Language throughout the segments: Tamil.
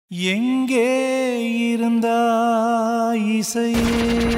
எங்கே இருந்தா இசையே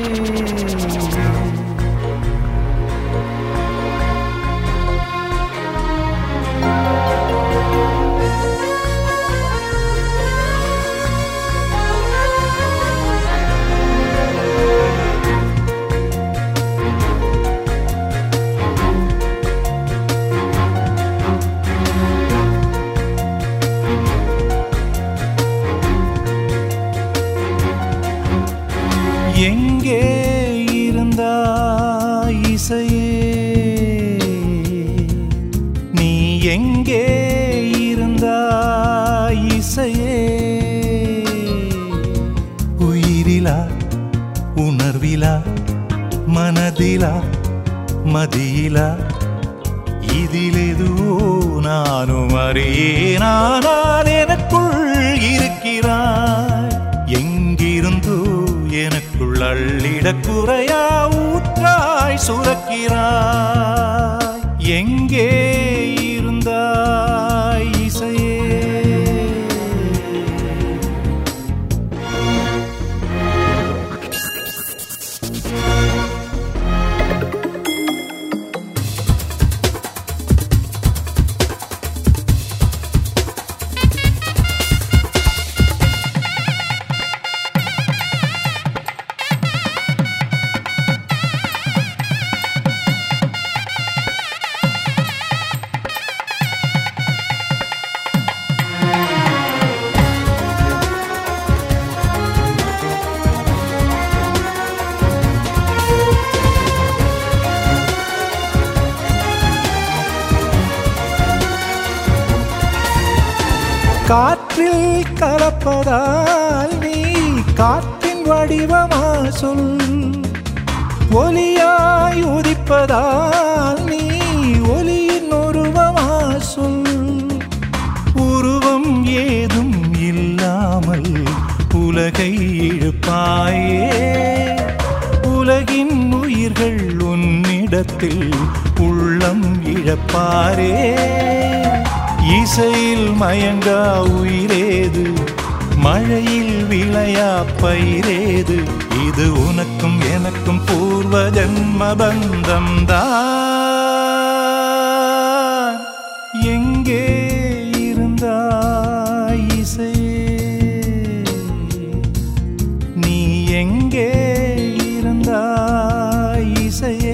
எங்கே இருந்தா இசையே நீ எங்கே இருந்தா இசையே உயிரிலா உணர்விலா மனதிலா மதியிலா இதிலெதுவோ நானும் அறியேனானால் எனக்குள் இருக்கிறாய் எங்கிருந்தோ எனக்குள் அள்ளிடக் குறையா ஊற்றாய் சுரக்கிறாய் எங்கே இருந்தாய் இசையே காற்றில் கலப்பதால் நீ காற்றின் வடிவமா சொல் ஒலியாய் உதிப்பதால் நீ ஒலியின் உருவமா சொல் உருவம் ஏதும் இல்லாமல் உலகை இழுப்பாயே உலகின் உயிர்கள் உன்னிடத்தில் உள்ளம் இழப்பாரே இசையில் மயங்கா உயிரேது மழையில் விளையா பயிரேது இது உனக்கும் எனக்கும் பூர்வ ஜன்ம பந்தம் தான் எங்கே இருந்தாய் இசையே நீ எங்கே இருந்தாய் இசையே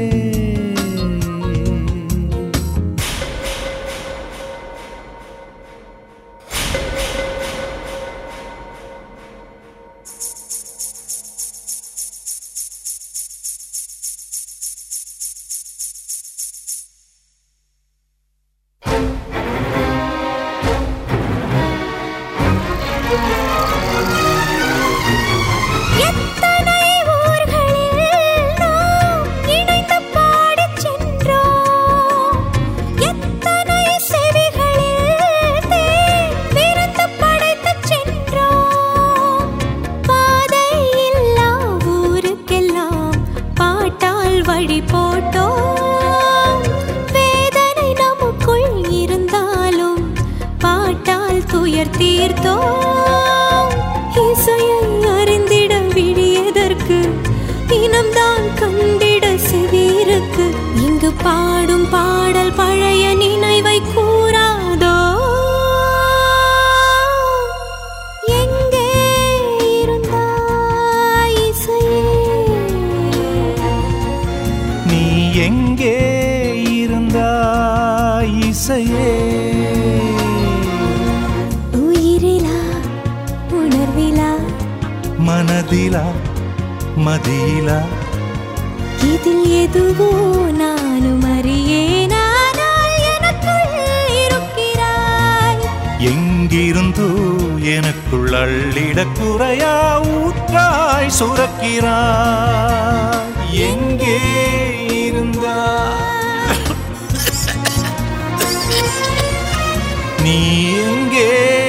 எத்தனை ஊர்களில் நாம் இணைந்து பாடிச் சென்றோம் எத்தனை செவிகளில் தேன் திறந்து படைத்துச் சென்றோம் பாதை இல்லா ஊருக்கெல்லாம் பாட்டால் வழி போட்டோம் வேதனை நமக்குள் இருந்தாலும் பாட்டால் துயர் தீர்த்தோம் இசையை அறிந்திட விழியதற்கு இனம்தான் கண்டிட செவீருக்கு இங்கு பாடும் பாடல் பழைய நினைவை கூறாதோ எங்கே இருந்தாய் இசையே நீ எங்கே இருந்தாய் இசையே உயிரிலா உணர்விலா மனதிலா மதியிலா இதில் எதுவோ நானும் அறியேனானால் எனக்குள் இருக்கிறாய் எங்கிருந்தோ எனக்குள் அள்ளிடக் குறையா ஊற்றாய் சுரக்கிறாய் எங்கே இருந்தாய் நீ எங்கே